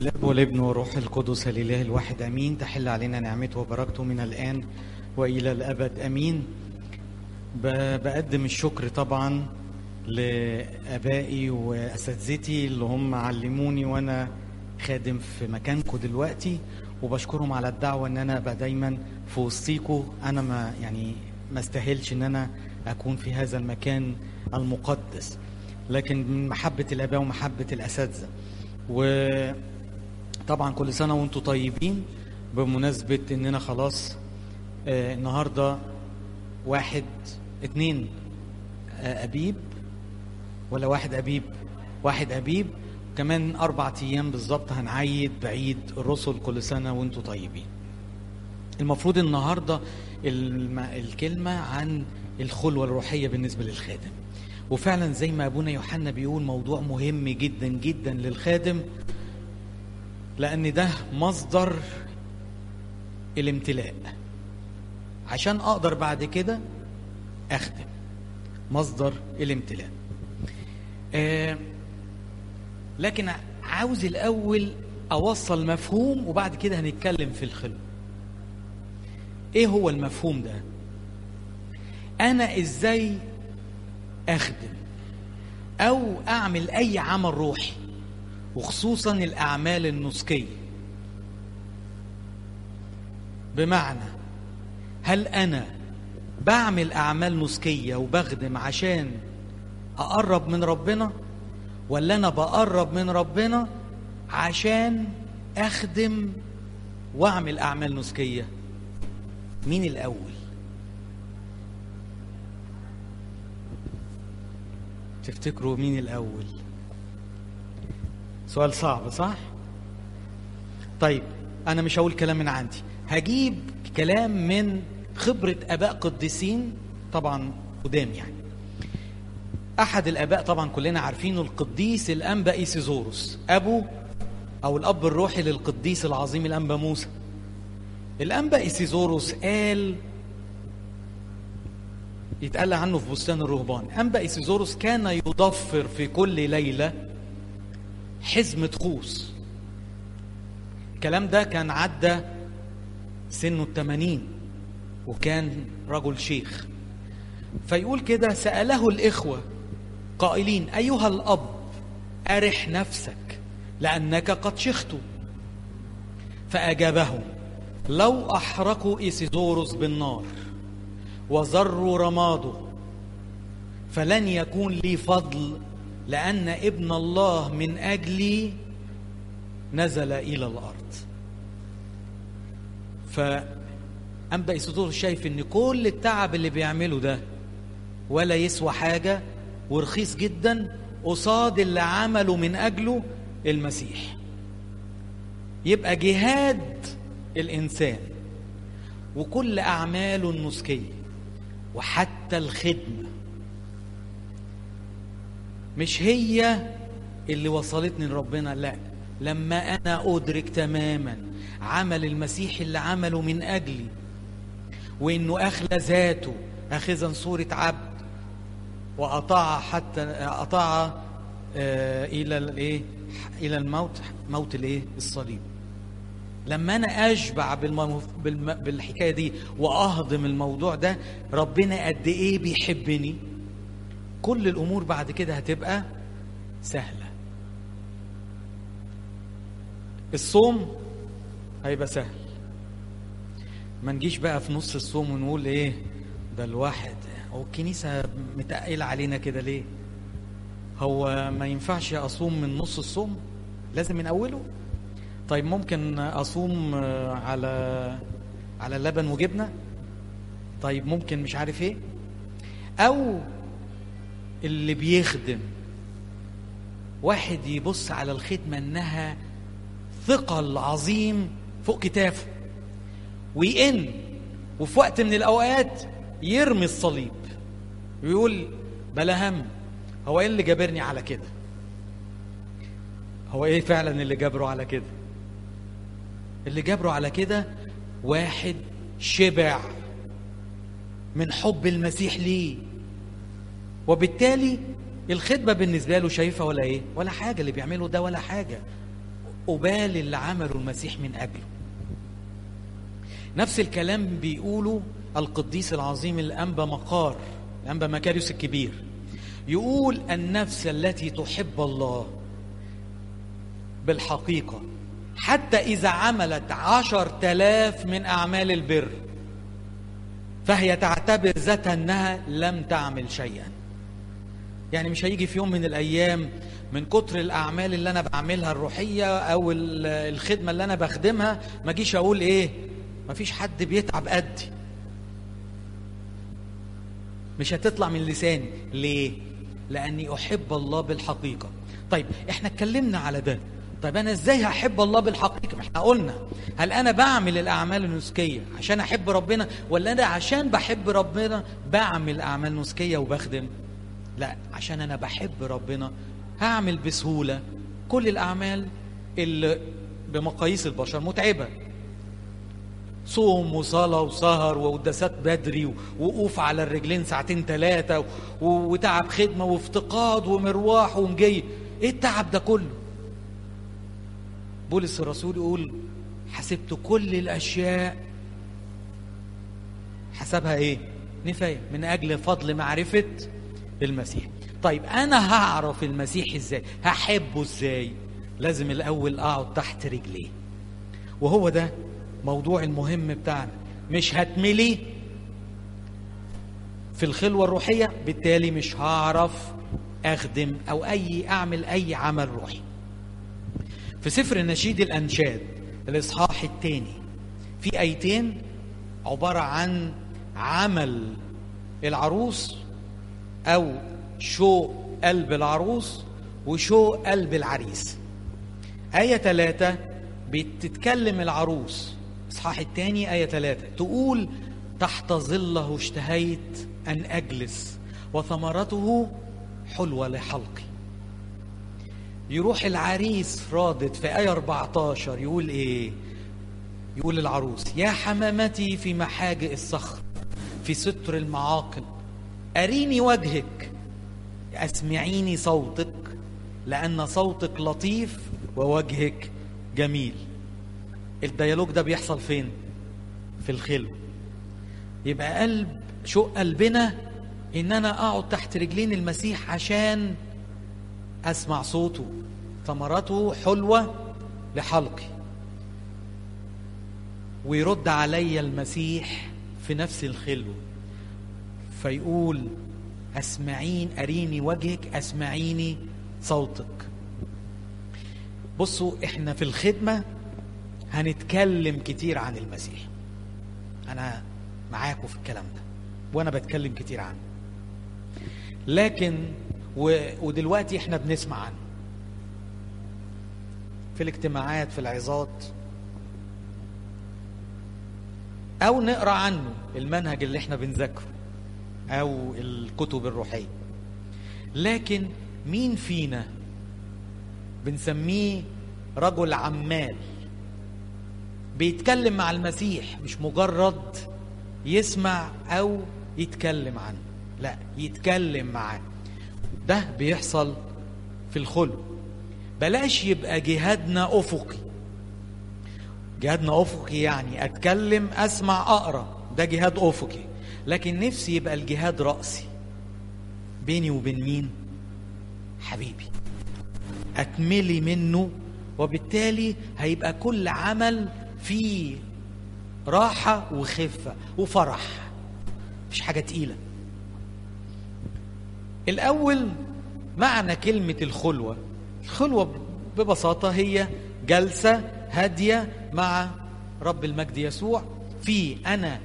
الاب والابن والروح القدس الاله الواحد امين تحل علينا نعمته وبركته من الان والى الابد امين ب- بقدم الشكر طبعا لابائي واساتذتي اللي هم علموني وانا خادم في مكانكم دلوقتي وبشكرهم على الدعوه ان انا ابقى دايما في وسطيكم انا ما يعني ما استاهلش ان انا اكون في هذا المكان المقدس لكن من محبه الاباء ومحبه الاساتذه وطبعا كل سنه وانتم طيبين بمناسبه اننا خلاص آه، النهارده واحد اتنين آه، ابيب ولا واحد ابيب واحد ابيب كمان اربع ايام بالظبط هنعيد بعيد الرسل كل سنه وانتم طيبين المفروض النهارده الم... الكلمه عن الخلوه الروحيه بالنسبه للخادم وفعلا زي ما ابونا يوحنا بيقول موضوع مهم جدا جدا للخادم لان ده مصدر الامتلاء عشان اقدر بعد كده اخدم مصدر الامتلاء آه لكن عاوز الاول اوصل مفهوم وبعد كده هنتكلم في الخلو ايه هو المفهوم ده انا ازاي اخدم او اعمل اي عمل روحي وخصوصا الاعمال النسكيه بمعنى هل انا بعمل اعمال نسكيه وبخدم عشان اقرب من ربنا ولا انا بقرب من ربنا عشان اخدم واعمل اعمال نسكيه مين الاول تفتكروا مين الاول سؤال صعب صح طيب انا مش هقول كلام من عندي هجيب كلام من خبره اباء قديسين طبعا قدام يعني احد الاباء طبعا كلنا عارفينه القديس الانبا ايسيزوروس ابو او الاب الروحي للقديس العظيم الانبا موسى الانبا ايسيزوروس قال يتقال عنه في بستان الرهبان انبا ايسيزوروس كان يضفر في كل ليله حزمه خوص الكلام ده كان عدى سنه الثمانين وكان رجل شيخ فيقول كده سأله الإخوة قائلين أيها الأب أرح نفسك لأنك قد شخت فأجابهم لو أحرقوا إيسيدوروس بالنار وزروا رماده فلن يكون لي فضل لأن ابن الله من أجلي نزل إلى الأرض فأنبا إيسيدوروس شايف إن كل التعب اللي بيعمله ده ولا يسوى حاجة ورخيص جدا قصاد اللي عمله من أجله المسيح يبقى جهاد الإنسان وكل أعماله النسكية وحتى الخدمة مش هي اللي وصلتني لربنا لا لما أنا أدرك تماما عمل المسيح اللي عمله من أجلي وإنه أخلى ذاته أخذا صورة عبد وأطاع حتى أطاع آه إلى الإيه إلى الموت موت الإيه الصليب لما أنا أشبع بالمو... بالم... بالحكاية دي وأهضم الموضوع ده ربنا قد إيه بيحبني كل الأمور بعد كده هتبقى سهلة الصوم هيبقى سهل ما نجيش بقى في نص الصوم ونقول ايه ده الواحد هو الكنيسة متقلة علينا كده ليه هو ما ينفعش أصوم من نص الصوم لازم من أوله طيب ممكن أصوم على على لبن وجبنة طيب ممكن مش عارف ايه أو اللي بيخدم واحد يبص على الخدمة إنها ثقل عظيم فوق كتافه ويئن وفي وقت من الأوقات يرمي الصليب ويقول بلا هم هو ايه اللي جابرني على كده هو ايه فعلا اللي جابره على كده اللي جابره على كده واحد شبع من حب المسيح ليه وبالتالي الخدمة بالنسبة له شايفة ولا ايه ولا حاجة اللي بيعمله ده ولا حاجة قبال اللي عمله المسيح من أجله نفس الكلام بيقوله القديس العظيم الأنبا مقار الأنبا مكاريوس الكبير يقول النفس التي تحب الله بالحقيقة حتى إذا عملت عشر تلاف من أعمال البر فهي تعتبر ذاتها أنها لم تعمل شيئا يعني مش هيجي في يوم من الأيام من كتر الأعمال اللي أنا بعملها الروحية أو الخدمة اللي أنا بخدمها ما أجيش أقول إيه مفيش حد بيتعب قدي مش هتطلع من لساني ليه لاني احب الله بالحقيقه طيب احنا اتكلمنا على ده طيب انا ازاي هحب الله بالحقيقه احنا قلنا هل انا بعمل الاعمال النسكيه عشان احب ربنا ولا انا عشان بحب ربنا بعمل اعمال نسكيه وبخدم لا عشان انا بحب ربنا هعمل بسهوله كل الاعمال اللي بمقاييس البشر متعبه صوم وصلاة وسهر وقداسات بدري ووقوف على الرجلين ساعتين ثلاثة وتعب خدمة وافتقاد ومرواح ومجي ايه التعب ده كله بولس الرسول يقول حسبت كل الأشياء حسبها ايه نفاية من أجل فضل معرفة المسيح طيب أنا هعرف المسيح ازاي هحبه ازاي لازم الأول أقعد تحت رجليه وهو ده موضوع المهم بتاعنا مش هتملي في الخلوة الروحية بالتالي مش هعرف أخدم أو أي أعمل أي عمل روحي في سفر نشيد الأنشاد الإصحاح الثاني في آيتين عبارة عن عمل العروس أو شوق قلب العروس وشوق قلب العريس آية ثلاثة بتتكلم العروس اصحاح الثاني آية ثلاثة تقول تحت ظله اشتهيت أن أجلس وثمرته حلوة لحلقي يروح العريس رادد في آية 14 يقول إيه يقول العروس يا حمامتي في محاجئ الصخر في ستر المعاقل أريني وجهك أسمعيني صوتك لأن صوتك لطيف ووجهك جميل الديالوج ده بيحصل فين في الخلو يبقى قلب شوق قلبنا ان انا اقعد تحت رجلين المسيح عشان اسمع صوته ثمرته حلوه لحلقي ويرد علي المسيح في نفس الخلو فيقول اسمعين اريني وجهك اسمعيني صوتك بصوا احنا في الخدمه هنتكلم كتير عن المسيح انا معاكم في الكلام ده وانا بتكلم كتير عنه لكن و... ودلوقتي احنا بنسمع عنه في الاجتماعات في العظات او نقرا عنه المنهج اللي احنا بنذاكره او الكتب الروحيه لكن مين فينا بنسميه رجل عمال بيتكلم مع المسيح مش مجرد يسمع او يتكلم عنه لا يتكلم معاه ده بيحصل في الخلو بلاش يبقى جهادنا افقي جهادنا افقي يعني اتكلم اسمع اقرا ده جهاد افقي لكن نفسي يبقى الجهاد راسي بيني وبين مين حبيبي اتملي منه وبالتالي هيبقى كل عمل فيه راحة وخفة وفرح مش حاجة تقيلة الأول معنى كلمة الخلوة الخلوة ببساطة هي جلسة هادية مع رب المجد يسوع في أنا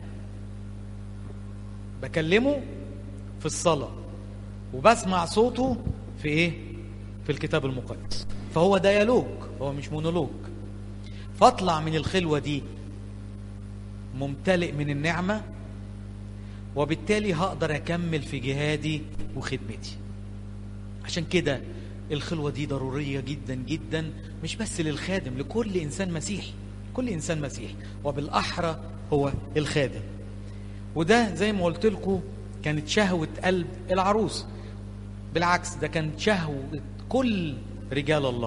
بكلمه في الصلاة وبسمع صوته في إيه؟ في الكتاب المقدس فهو ديالوج هو مش مونولوج فاطلع من الخلوة دي ممتلئ من النعمة وبالتالي هقدر أكمل في جهادي وخدمتي عشان كده الخلوة دي ضرورية جدا جدا مش بس للخادم لكل إنسان مسيحي كل إنسان مسيحي وبالأحرى هو الخادم وده زي ما قلت لكم كانت شهوة قلب العروس بالعكس ده كانت شهوة كل رجال الله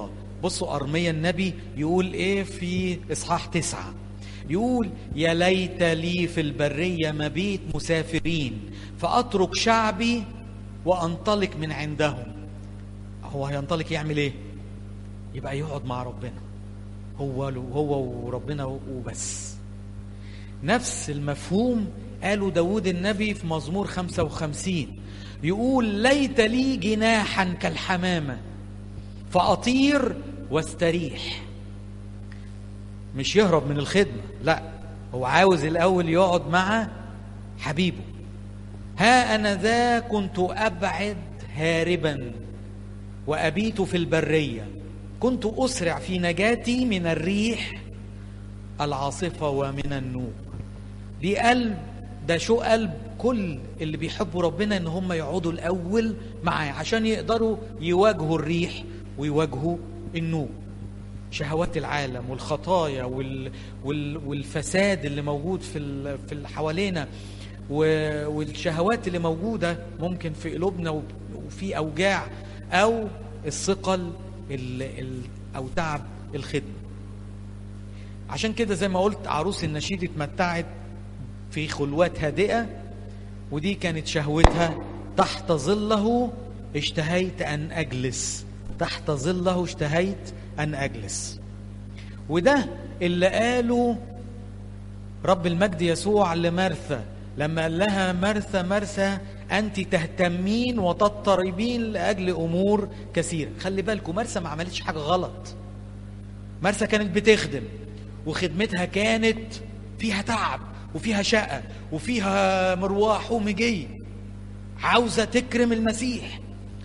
بصوا أرميا النبي يقول إيه في إصحاح تسعة يقول يا ليت لي في البرية مبيت مسافرين فأترك شعبي وأنطلق من عندهم هو هينطلق يعمل إيه يبقى يقعد مع ربنا هو هو وربنا وبس نفس المفهوم قاله داود النبي في مزمور 55 يقول ليت لي جناحا كالحمامة فأطير واستريح مش يهرب من الخدمة لا هو عاوز الأول يقعد مع حبيبه ها أنا ذا كنت أبعد هاربا وأبيت في البرية كنت أسرع في نجاتي من الريح العاصفة ومن النوء دي قلب ده شو قلب كل اللي بيحبوا ربنا ان هم يقعدوا الاول معاه عشان يقدروا يواجهوا الريح ويواجهوا النوء شهوات العالم والخطايا وال وال والفساد اللي موجود في ال في اللي حوالينا والشهوات اللي موجوده ممكن في قلوبنا وفي اوجاع او الثقل ال ال او تعب الخدمه عشان كده زي ما قلت عروس النشيد اتمتعت في خلوات هادئه ودي كانت شهوتها تحت ظله اشتهيت ان اجلس تحت ظله اشتهيت ان اجلس وده اللي قاله رب المجد يسوع لمرثى لما قال لها مرثى مرثى انت تهتمين وتضطربين لاجل امور كثيره خلي بالكم مرثى ما عملتش حاجه غلط مرثى كانت بتخدم وخدمتها كانت فيها تعب وفيها شقه وفيها مروح ومجي عاوزه تكرم المسيح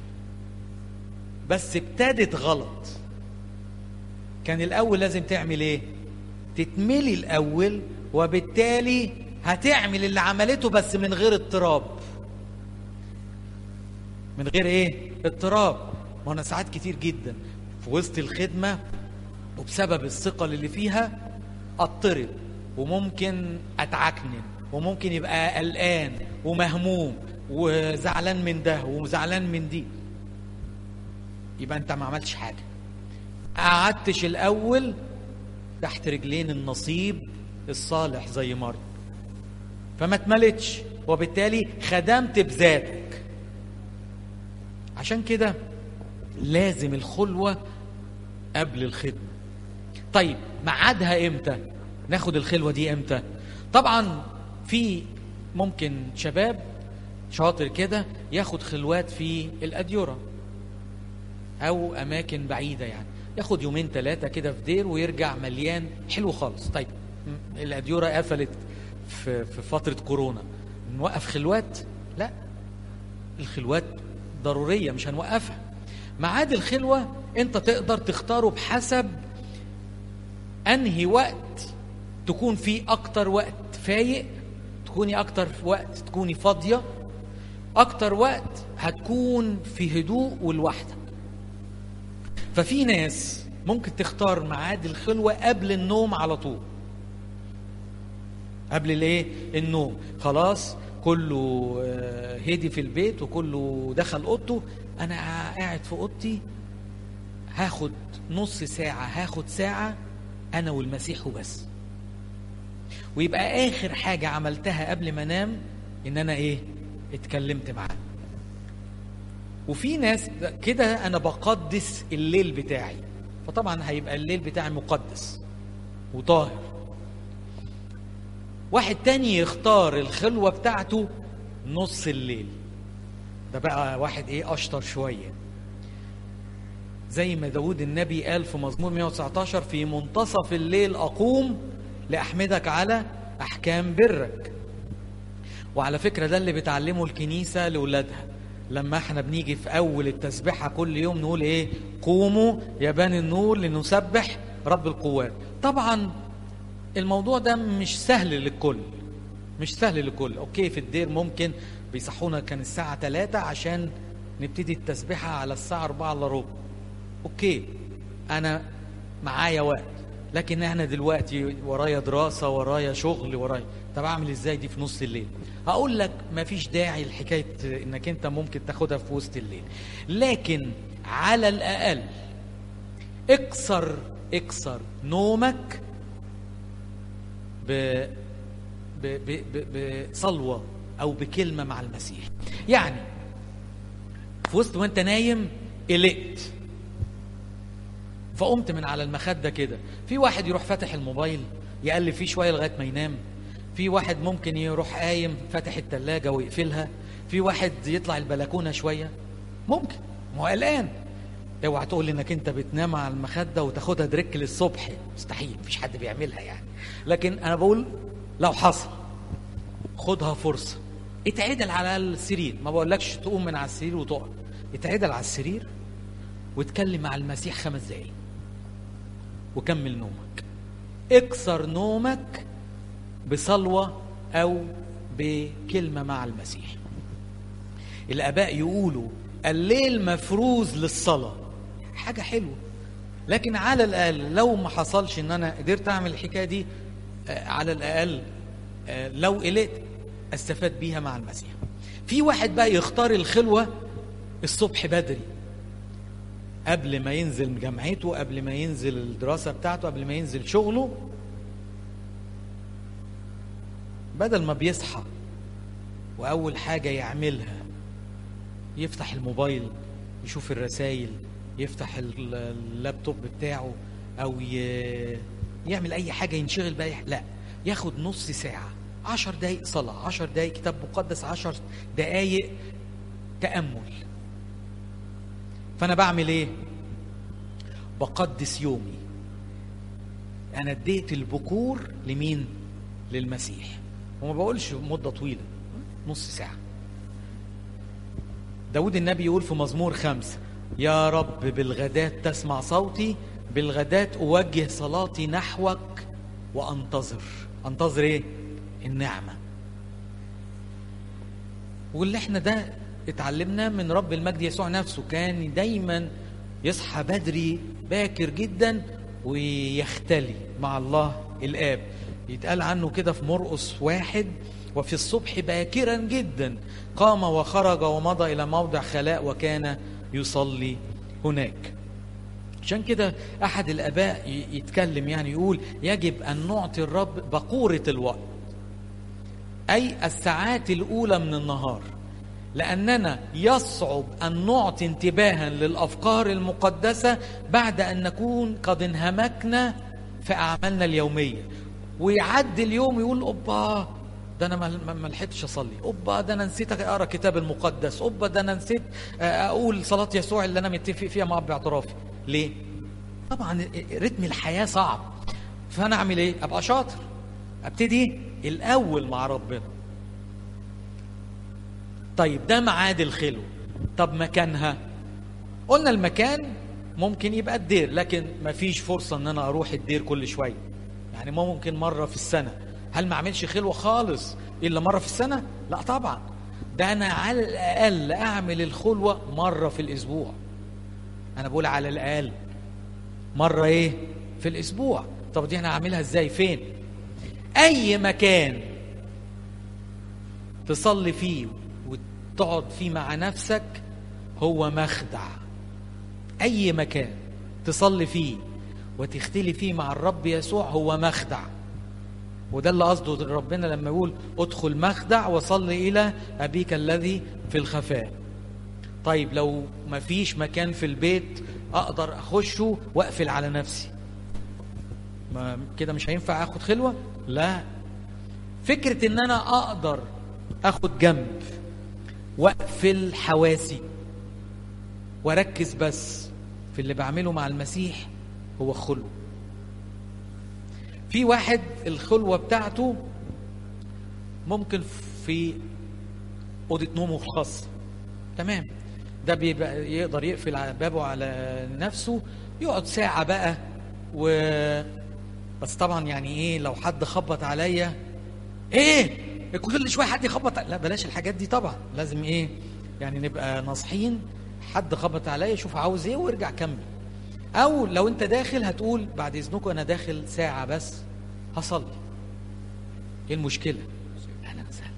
بس ابتدت غلط كان الاول لازم تعمل ايه تتملي الاول وبالتالي هتعمل اللي عملته بس من غير اضطراب من غير ايه اضطراب ما انا ساعات كتير جدا في وسط الخدمه وبسبب الثقل اللي فيها اضطرب وممكن اتعكنن وممكن يبقى قلقان ومهموم وزعلان من ده وزعلان من دي يبقى انت ما عملتش حاجه قعدتش الاول تحت رجلين النصيب الصالح زي مريم فما اتملتش وبالتالي خدمت بذاتك عشان كده لازم الخلوة قبل الخدمة طيب ميعادها امتى ناخد الخلوة دي امتى طبعا في ممكن شباب شاطر كده ياخد خلوات في الأديرة أو أماكن بعيدة يعني ياخد يومين ثلاثة كده في دير ويرجع مليان حلو خالص طيب الأديرة قفلت في, في فترة كورونا نوقف خلوات لا الخلوات ضرورية مش هنوقفها ميعاد الخلوة انت تقدر تختاره بحسب انهي وقت تكون فيه اكتر وقت فايق تكوني اكتر وقت تكوني فاضية اكتر وقت هتكون في هدوء ولوحدك ففي ناس ممكن تختار ميعاد الخلوة قبل النوم على طول قبل الايه النوم خلاص كله هدي في البيت وكله دخل اوضته انا قاعد في اوضتي هاخد نص ساعة هاخد ساعة انا والمسيح وبس ويبقى اخر حاجة عملتها قبل ما انام ان انا ايه اتكلمت معاه وفي ناس كده انا بقدس الليل بتاعي فطبعا هيبقى الليل بتاعي مقدس وطاهر واحد تاني يختار الخلوة بتاعته نص الليل ده بقى واحد ايه اشطر شوية زي ما داود النبي قال في مزمور 119 في منتصف الليل اقوم لاحمدك على احكام برك وعلى فكرة ده اللي بتعلمه الكنيسة لأولادها لما احنا بنيجي في اول التسبيحة كل يوم نقول ايه قوموا يا بني النور لنسبح رب القوات طبعا الموضوع ده مش سهل للكل مش سهل للكل اوكي في الدير ممكن بيصحونا كان الساعة 3 عشان نبتدي التسبيحة على الساعة 4 الا ربع اوكي انا معايا وقت لكن انا دلوقتي ورايا دراسة ورايا شغل ورايا طب اعمل ازاي دي في نص الليل هقول لك مفيش داعي لحكاية انك انت ممكن تاخدها في وسط الليل لكن على الاقل اكسر اكسر نومك ب ب ب ب بصلوة أو بكلمة مع المسيح يعني في وسط وانت نايم قلقت فقمت من على المخدة كده في واحد يروح فاتح الموبايل يقلب فيه شوية لغاية ما ينام في واحد ممكن يروح قايم فاتح التلاجة ويقفلها في واحد يطلع البلكونة شوية ممكن ما هو قلقان اوعى تقول لي انك انت بتنام على المخده وتاخدها دريك للصبح مستحيل مفيش حد بيعملها يعني لكن انا بقول لو حصل خدها فرصه اتعدل على السرير ما بقولكش تقوم من على السرير وتقعد اتعدل على السرير واتكلم مع المسيح خمس دقايق وكمل نومك اكسر نومك بصلوه او بكلمه مع المسيح الاباء يقولوا الليل مفروز للصلاه حاجه حلوه لكن على الاقل لو ما حصلش ان انا قدرت اعمل الحكايه دي آه، على الاقل آه، لو قلقت استفاد بيها مع المسيح في واحد بقى يختار الخلوه الصبح بدري قبل ما ينزل جامعته قبل ما ينزل الدراسه بتاعته قبل ما ينزل شغله بدل ما بيصحى واول حاجه يعملها يفتح الموبايل يشوف الرسائل يفتح ال- اللابتوب بتاعه او ي... يعمل اي حاجه ينشغل بأي ح- لا ياخد نص ساعه عشر دقايق صلاه عشر دقايق كتاب مقدس عشر دقايق تامل فانا بعمل ايه بقدس يومي انا اديت البكور لمين للمسيح وما بقولش مده طويله نص ساعه داود النبي يقول في مزمور خمسة يا رب بالغداة تسمع صوتي بالغداة أوجه صلاتي نحوك وأنتظر أنتظر إيه؟ النعمة واللي احنا ده اتعلمناه من رب المجد يسوع نفسه كان دايما يصحى بدري باكر جدا ويختلي مع الله الآب يتقال عنه كده في مرقس واحد وفي الصبح باكرا جدا قام وخرج ومضى إلى موضع خلاء وكان يصلي هناك عشان كده أحد الآباء ي- يتكلم يعني يقول يجب أن نعطي الرب بقورة الوقت أي الساعات الأولى من النهار لأننا يصعب أن نعطي انتباها للأفكار المقدسة بعد أن نكون قد انهمكنا في أعمالنا اليومية ويعدي اليوم يقول أوبا ده أنا ما- ما ما لحقتش أصلي أوبا ده أنا نسيت أقرأ كتاب المقدس أوبا ده أنا نسيت آه، أقول صلاة يسوع اللي أنا متفق فيها مع أب اعترافي ليه؟ طبعا رتم الحياة صعب فأنا أعمل إيه؟ أبقى شاطر ابتدي الاول مع ربنا طيب ده ميعاد الخلو طب مكانها قلنا المكان ممكن يبقى الدير لكن مفيش فرصه ان انا اروح الدير كل شويه يعني ممكن مره في السنه هل ما اعملش خلوه خالص الا مره في السنه لا طبعا ده انا على الاقل اعمل الخلوه مره في الاسبوع انا بقول على الاقل مره ايه في الاسبوع طب دي انا هعملها ازاي فين اي مكان تصلي فيه وتقعد فيه مع نفسك هو مخدع اي مكان تصلي فيه وتختلي فيه مع الرب يسوع هو مخدع وده اللي قصده ربنا لما يقول ادخل مخدع وصلي الى ابيك الذي في الخفاء طيب لو مفيش مكان في البيت اقدر اخشه واقفل على نفسي ما كده مش هينفع اخد خلوه لا فكره ان انا اقدر اخد جنب واقفل حواسي واركز بس في اللي بعمله مع المسيح هو خلوه في واحد الخلوه بتاعته ممكن في اوضه نومه الخاصه تمام ده بيبقى يقدر يقفل على بابه على نفسه يقعد ساعه بقى و بس طبعا يعني ايه لو حد خبط عليا ايه كل شويه حد يخبط لا بلاش الحاجات دي طبعا لازم ايه يعني نبقى ناصحين حد خبط عليا شوف عاوز ايه وارجع كمل او لو انت داخل هتقول بعد اذنكم انا داخل ساعه بس هصلي ايه المشكله اهلا وسهلا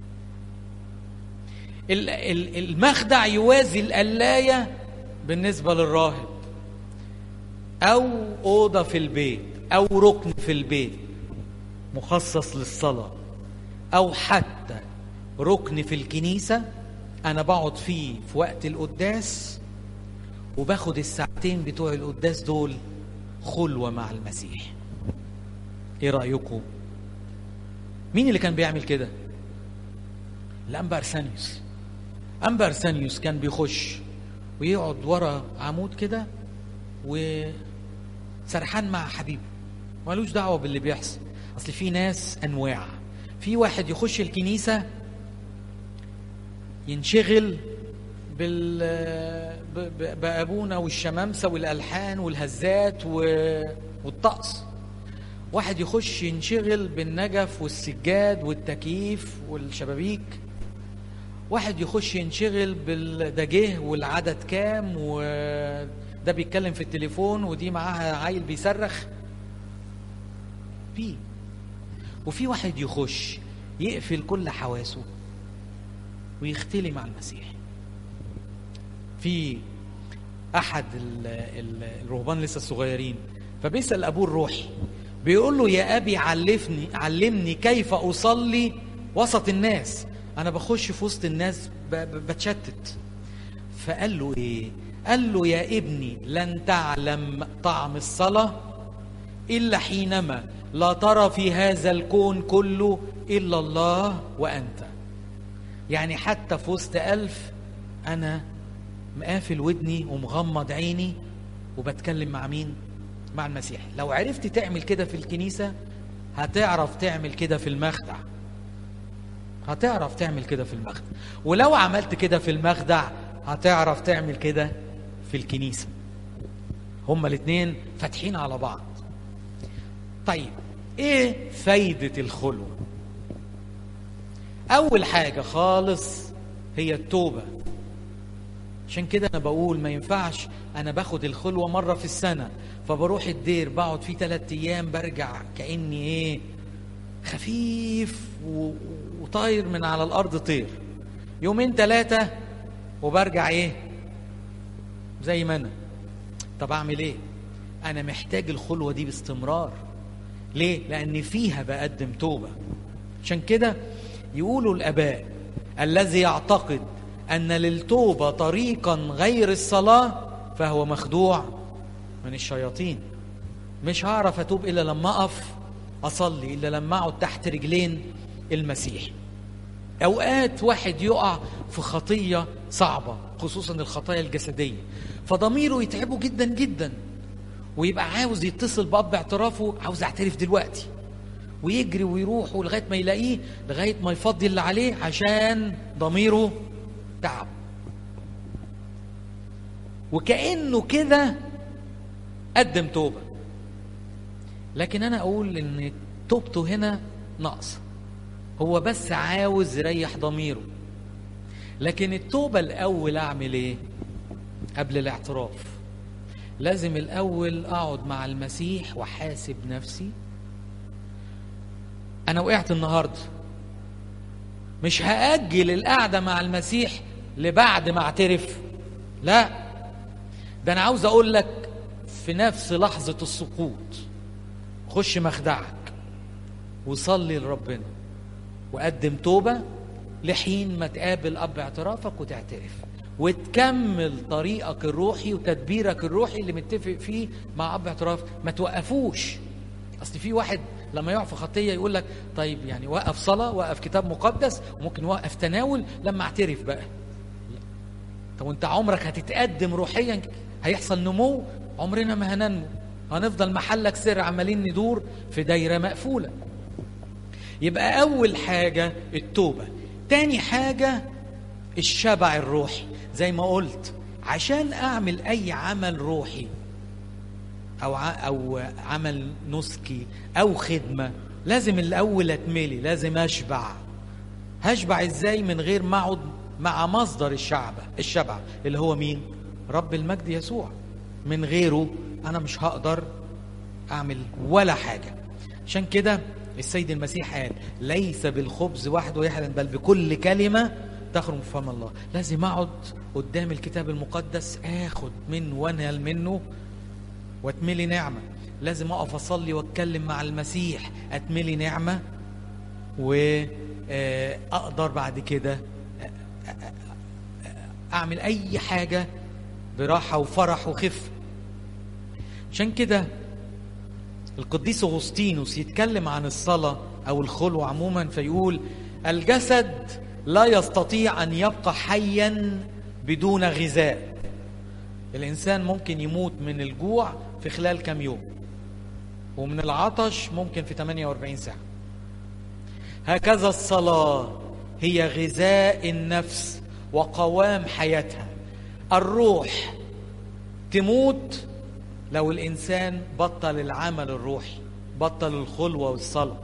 ال- ال- المخدع يوازي القلايه بالنسبه للراهب او اوضه في البيت او ركن في البيت مخصص للصلاه او حتى ركن في الكنيسه انا بقعد فيه في وقت القداس وباخد الساعتين بتوع القداس دول خلوه مع المسيح ايه رايكم مين اللي كان بيعمل كده الانبا ارسانيوس انبا ارسانيوس كان بيخش ويقعد ورا عمود كده وسرحان مع حبيبه ملوش دعوه باللي بيحصل اصل في ناس انواع في واحد يخش الكنيسه ينشغل بال ب- ب- بابونا والشمامسه والالحان والهزات و- والطقس واحد يخش ينشغل بالنجف والسجاد والتكييف والشبابيك واحد يخش ينشغل بال ده جه والعدد كام وده بيتكلم في التليفون ودي معاها عيل بيصرخ في وفي واحد يخش يقفل كل حواسه ويختلي مع المسيح في احد ال- ال- الرهبان لسه الصغيرين فبيسال ابوه الروحي بيقول له يا ابي علمني علمني كيف اصلي وسط الناس انا بخش في وسط الناس ب- ب- بتشتت فقال له ايه قال له يا ابني لن تعلم طعم الصلاه الا حينما لا ترى في هذا الكون كله الا الله وانت يعني حتى في وسط ألف أنا مقافل ودني ومغمض عيني وبتكلم مع مين؟ مع المسيح لو عرفت تعمل كده في الكنيسة هتعرف تعمل كده في المخدع هتعرف تعمل كده في المخدع ولو عملت كده في المخدع هتعرف تعمل كده في الكنيسة هما الاتنين فاتحين على بعض طيب ايه فايدة الخلوة اول حاجه خالص هي التوبه عشان كده انا بقول ما ينفعش انا باخد الخلوه مره في السنه فبروح الدير بقعد فيه ثلاثة ايام برجع كاني ايه خفيف و- وطاير من على الارض طير يومين ثلاثه وبرجع ايه زي ما انا طب اعمل ايه انا محتاج الخلوه دي باستمرار ليه لان فيها بقدم توبه عشان كده يقولوا الاباء الذي يعتقد ان للتوبه طريقا غير الصلاه فهو مخدوع من الشياطين مش هعرف اتوب الا لما اقف اصلي الا لما اقعد تحت رجلين المسيح اوقات واحد يقع في خطيه صعبه خصوصا الخطايا الجسديه فضميره يتعبه جدا جدا ويبقى عاوز يتصل باب اعترافه عاوز اعترف دلوقتي ويجري ويروح لغايه ما يلاقيه لغايه ما يفضي اللي عليه عشان ضميره تعب وكانه كده قدم توبه لكن انا اقول ان توبته هنا ناقصه هو بس عاوز يريح ضميره لكن التوبه الاول اعمل ايه قبل الاعتراف لازم الاول اقعد مع المسيح واحاسب نفسي انا وقعت النهارده مش هاجل القعده مع المسيح لبعد ما اعترف لا ده انا عاوز اقول لك في نفس لحظه السقوط خش مخدعك وصلي لربنا وقدم توبه لحين ما تقابل اب اعترافك وتعترف وتكمل طريقك الروحي وتدبيرك الروحي اللي متفق فيه مع اب اعتراف ما توقفوش اصل في واحد لما يقع في خطيه يقول لك طيب يعني وقف صلاه وقف كتاب مقدس وممكن وقف تناول لما اعترف بقى طب وانت عمرك هتتقدم روحيا هيحصل نمو عمرنا ما هننمو هنفضل محلك سر عمالين ندور في دايره مقفوله يبقى اول حاجه التوبه تاني حاجه الشبع الروحي زي ما قلت عشان اعمل اي عمل روحي او ع- او عمل نسكي او خدمه لازم الاول اتملي لازم اشبع هشبع ازاي من غير ما اقعد مع مصدر الشعب الشبع اللي هو مين رب المجد يسوع من غيره انا مش هقدر اعمل ولا حاجه عشان كده السيد المسيح قال ليس بالخبز وحده يحزن بل بكل كلمه تخرج من فم الله لازم اقعد قدام الكتاب المقدس اخد منه وانهل منه واتملي نعمة لازم أقف أصلي وأتكلم مع المسيح أتملي نعمة وأقدر بعد كده أعمل أي حاجة براحة وفرح وخفة عشان كده القديس أغسطينوس يتكلم عن الصلاة أو الخلوة عموما فيقول الجسد لا يستطيع أن يبقى حيا بدون غذاء الإنسان ممكن يموت من الجوع في خلال كم يوم ومن العطش ممكن في 48 ساعة هكذا الصلاة هي غذاء النفس وقوام حياتها الروح تموت لو الإنسان بطل العمل الروحي بطل الخلوة والصلاة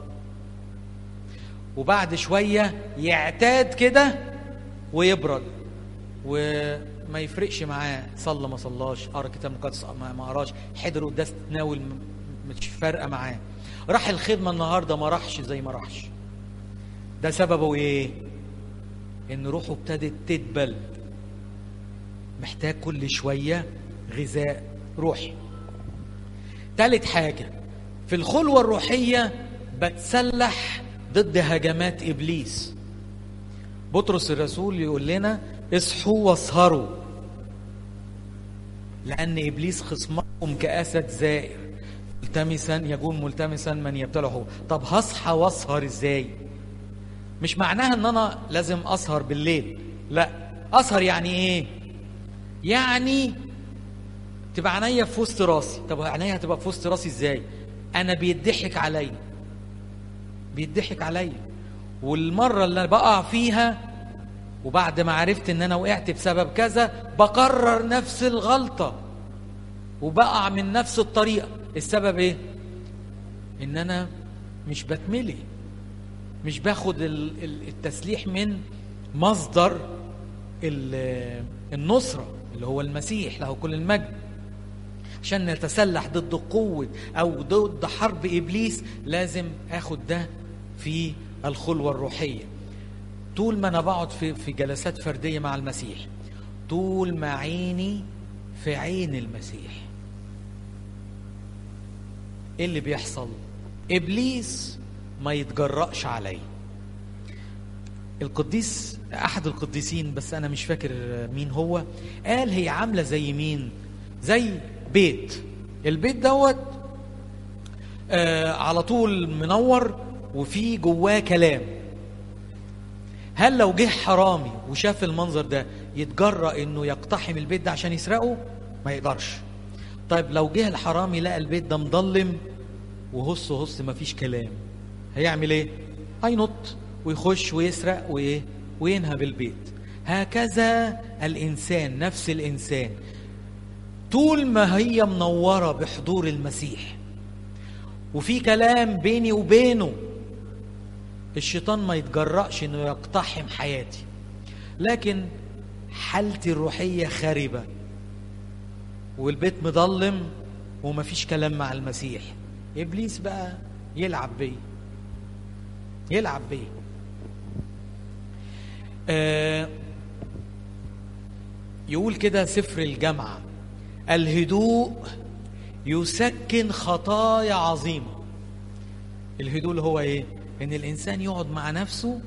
وبعد شوية يعتاد كده ويبرد وما يفرقش معاه صلى ما صلاش قرا كتاب مقدس ما قراش حضر قداس تناول مش فارقه معاه راح الخدمه النهارده ما راحش زي ما راحش ده سببه ايه ان روحه ابتدت تدبل محتاج كل شويه غذاء روحي تالت حاجه في الخلوه الروحيه بتسلح ضد هجمات ابليس بطرس الرسول يقول لنا اصحوا واسهروا لان ابليس خصمكم كاسد زائر ملتمسا يكون ملتمسا من يبتلعه طب هصحى واسهر ازاي مش معناها ان انا لازم اسهر بالليل لا اسهر يعني ايه يعني تبقى عينيا في وسط راسي طب عينيا هتبقى في وسط راسي ازاي انا بيضحك عليا بيضحك عليا والمره اللي بقع فيها وبعد ما عرفت ان انا وقعت بسبب كذا بكرر نفس الغلطه وبقع من نفس الطريقه السبب ايه ان انا مش بتملي مش باخد التسليح من مصدر النصره اللي هو المسيح له كل المجد عشان نتسلح ضد قوة أو ضد حرب إبليس لازم أخد ده في الخلوة الروحية طول ما أنا بقعد في, في جلسات فردية مع المسيح طول ما عيني في عين المسيح إيه اللي بيحصل إبليس ما يتجرأش علي القديس أحد القديسين بس أنا مش فاكر مين هو قال هي عاملة زي مين زي بيت البيت دوت آه على طول منور وفي جواه كلام هل لو جه حرامي وشاف المنظر ده يتجرأ انه يقتحم البيت ده عشان يسرقه ما يقدرش طيب لو جه الحرامي لقى البيت ده مضلم وهص هص مفيش كلام هيعمل ايه هينط ويخش ويسرق وايه وينهب البيت هكذا الانسان نفس الانسان طول ما هي منوره بحضور المسيح وفي كلام بيني وبينه الشيطان ما يتجرأش انه يقتحم حياتي لكن حالتي الروحيه خاربه والبيت مضلم ومفيش كلام مع المسيح ابليس بقى يلعب بيه يلعب بيه آه يقول كده سفر الجامعه الهدوء يسكن خطايا عظيمة الهدوء اللي هو ايه ان الانسان يقعد مع نفسه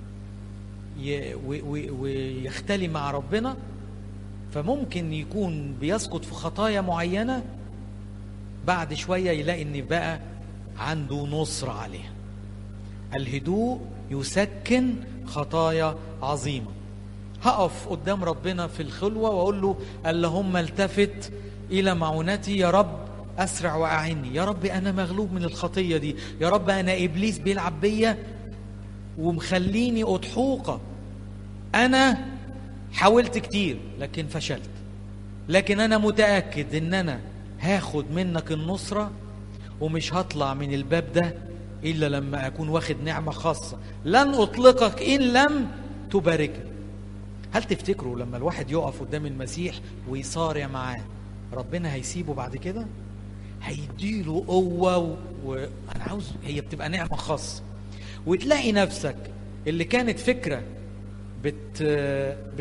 ويختلي مع ربنا فممكن يكون بيسقط في خطايا معينة بعد شوية يلاقي ان بقى عنده نصر عليها الهدوء يسكن خطايا عظيمه هقف قدام ربنا في الخلوة وأقول له اللهم التفت إلى معونتي يا رب أسرع وأعني يا رب أنا مغلوب من الخطية دي يا رب أنا إبليس بيلعب بيا ومخليني أضحوقة أنا حاولت كتير لكن فشلت لكن أنا متأكد إن أنا هاخد منك النصرة ومش هطلع من الباب ده إلا لما أكون واخد نعمة خاصة لن أطلقك إن لم تباركني هل تفتكروا لما الواحد يقف قدام المسيح ويصارع معاه ربنا هيسيبه بعد كده هيديله قوة و... وأنا عاوز هي بتبقى نعمة خاصة وتلاقي نفسك اللي كانت فكرة بت...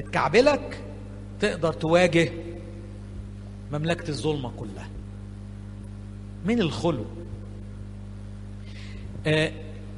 بتكعبلك تقدر تواجه مملكة الظلمة كلها من الخلو آه،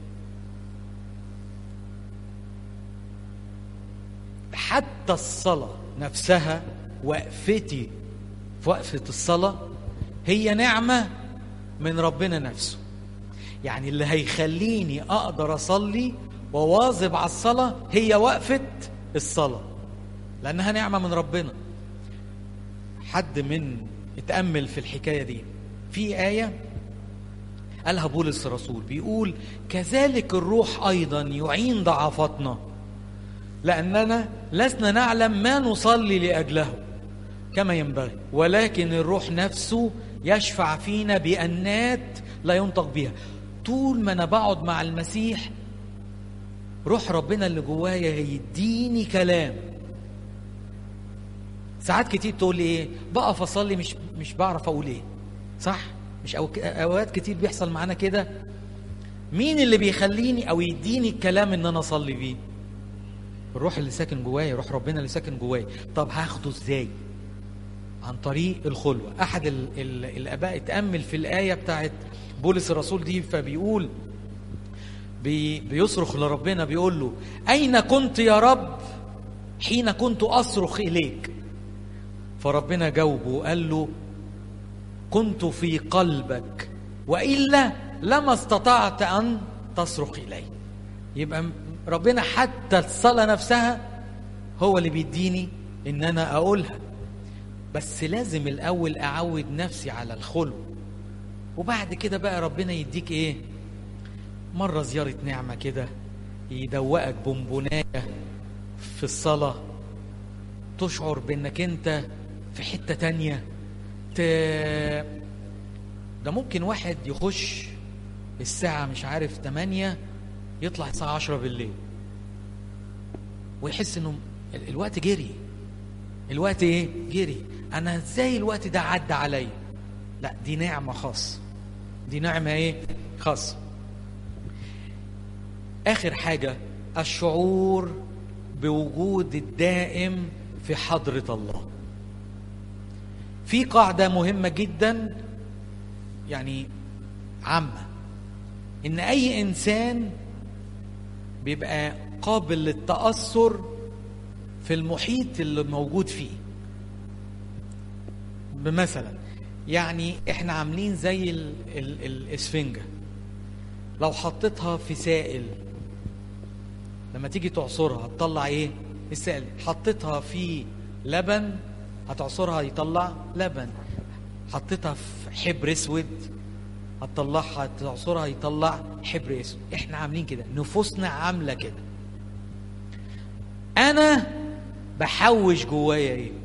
حتى الصلاة نفسها وقفتي في وقفة الصلاة هي نعمة من ربنا نفسه يعني اللي هيخليني أقدر أصلي وواظب على الصلاة هي وقفة الصلاة لأنها نعمة من ربنا حد من اتأمل في الحكاية دي في آية قالها بولس الرسول بيقول كذلك الروح أيضا يعين ضعفاتنا لأننا لسنا نعلم ما نصلي لأجله كما ينبغي ولكن الروح نفسه يشفع فينا بأنات لا ينطق بها طول ما أنا بقعد مع المسيح روح ربنا اللي جوايا هيديني كلام ساعات كتير تقول لي ايه بقف اصلي مش مش بعرف اقول ايه صح مش أو اوقات كتير بيحصل معانا كده مين اللي بيخليني او يديني الكلام ان انا اصلي بيه الروح اللي ساكن جوايا روح ربنا اللي ساكن جوايا طب هاخده ازاي عن طريق الخلوة أحد ال ال الآباء اتأمل في الآية بتاعت بولس الرسول دي فبيقول بي بيصرخ لربنا بيقول له أين كنت يا رب حين كنت أصرخ إليك فربنا جاوبه وقال له كنت في قلبك وإلا لما استطعت أن تصرخ إلي يبقى ربنا حتى الصلاة نفسها هو اللي بيديني إن أنا أقولها بس لازم الأول أعود نفسي على الخلو وبعد كده بقى ربنا يديك إيه مرة زيارة نعمة كده يدوقك بونبوناية في الصلاة تشعر بأنك أنت في حتة تانية ت... ده ممكن واحد يخش الساعة مش عارف تمانية يطلع الساعة عشرة بالليل ويحس انه الوقت جري الوقت ايه جري انا ازاي الوقت ده عدى عليا لا دي نعمة خاصة دي نعمة ايه خاصة اخر حاجة الشعور بوجود الدائم في حضرة الله في قاعدة مهمة جدا يعني عامة إن أي إنسان بيبقى قابل للتأثر في المحيط اللي موجود فيه بمثلا يعني احنا عاملين زي ال ال الاسفنجة لو حطيتها في سائل لما تيجي تعصرها تطلع ايه السائل حطيتها في لبن هتعصرها يطلع لبن حطيتها في حبر اسود هتطلعها تعصرها يطلع حبر اسود احنا عاملين كده نفوسنا عامله كده انا بحوش جوايا ايه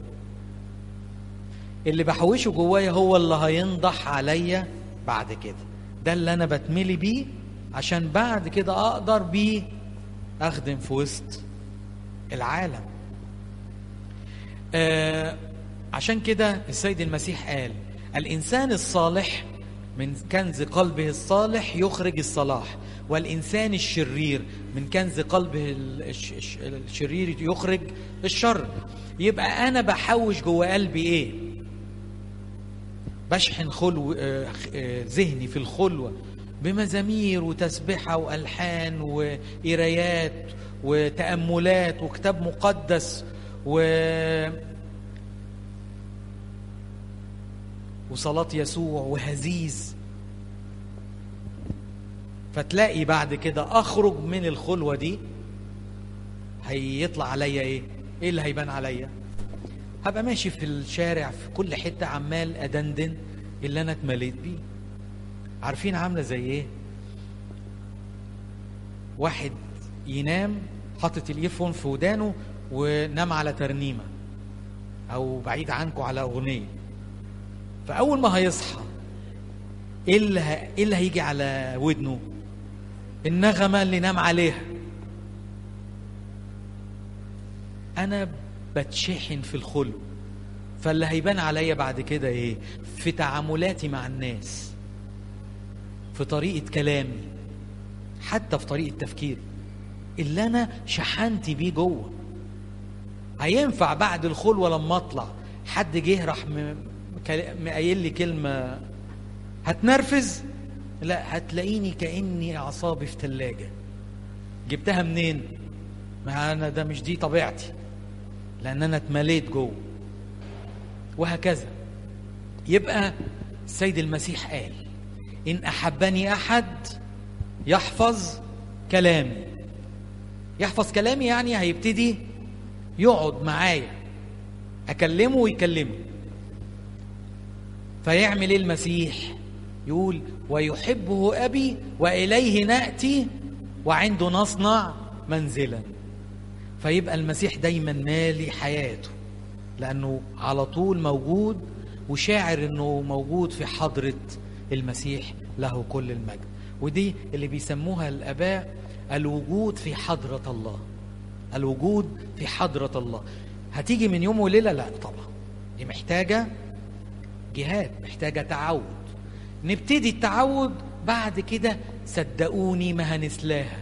اللي بحوشه جوايا هو اللي هينضح عليا بعد كده ده اللي انا بتملي بيه عشان بعد كده اقدر بيه اخدم في وسط العالم آه عشان كده السيد المسيح قال الانسان الصالح من كنز قلبه الصالح يخرج الصلاح والإنسان الشرير من كنز قلبه الشرير يخرج الشر يبقى أنا بحوش جوه قلبي إيه بشحن خلو ذهني في الخلوة بمزامير وتسبحة وألحان وقرايات وتأملات وكتاب مقدس و وصلاة يسوع وهزيز فتلاقي بعد كده اخرج من الخلوه دي هيطلع عليا ايه ايه اللي هيبان عليا هبقى ماشي في الشارع في كل حته عمال ادندن اللي انا اتمليت بيه عارفين عامله زي ايه واحد ينام حاطط الايفون في ودانه ونام على ترنيمه او بعيد عنكم على اغنيه فاول ما هيصحى ايه اللي ه... ايه اللي هيجي على ودنه النغمه اللي نام عليها انا بتشحن في الخلو فاللي هيبان عليا بعد كده ايه في تعاملاتي مع الناس في طريقه كلامي حتى في طريقه تفكيري اللي انا شحنت بيه جوه هينفع بعد الخلوه لما اطلع حد جه راح م... قايل لي كلمه هتنرفز لا هتلاقيني كاني اعصابي في ثلاجه جبتها منين ما انا ده مش دي طبيعتي لان انا اتمليت جوه وهكذا يبقى السيد المسيح قال ان احبني احد يحفظ كلامي يحفظ كلامي يعني هيبتدي يقعد معايا اكلمه ويكلمني فيعمل ايه المسيح يقول ويحبه ابي واليه ناتي وعنده نصنع منزلا فيبقى المسيح دايما مالي حياته لانه على طول موجود وشاعر انه موجود في حضره المسيح له كل المجد ودي اللي بيسموها الاباء الوجود في حضره الله الوجود في حضره الله هتيجي من يوم وليله لا طبعا دي محتاجه جهاد محتاجه تعود نبتدي التعود بعد كده صدقوني ما هنسلاها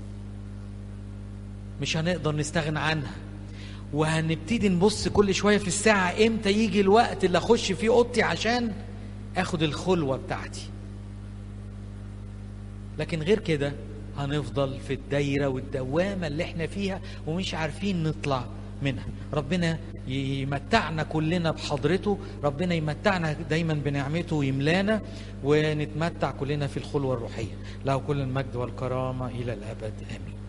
مش هنقدر نستغنى عنها وهنبتدي نبص كل شويه في الساعه امتى يجي الوقت اللي اخش فيه اوضتي عشان اخد الخلوه بتاعتي لكن غير كده هنفضل في الدايره والدوامه اللي احنا فيها ومش عارفين نطلع منها ربنا يمتعنا كلنا بحضرته ربنا يمتعنا دايما بنعمته ويملانا ونتمتع كلنا في الخلوه الروحيه له كل المجد والكرامه الى الابد امين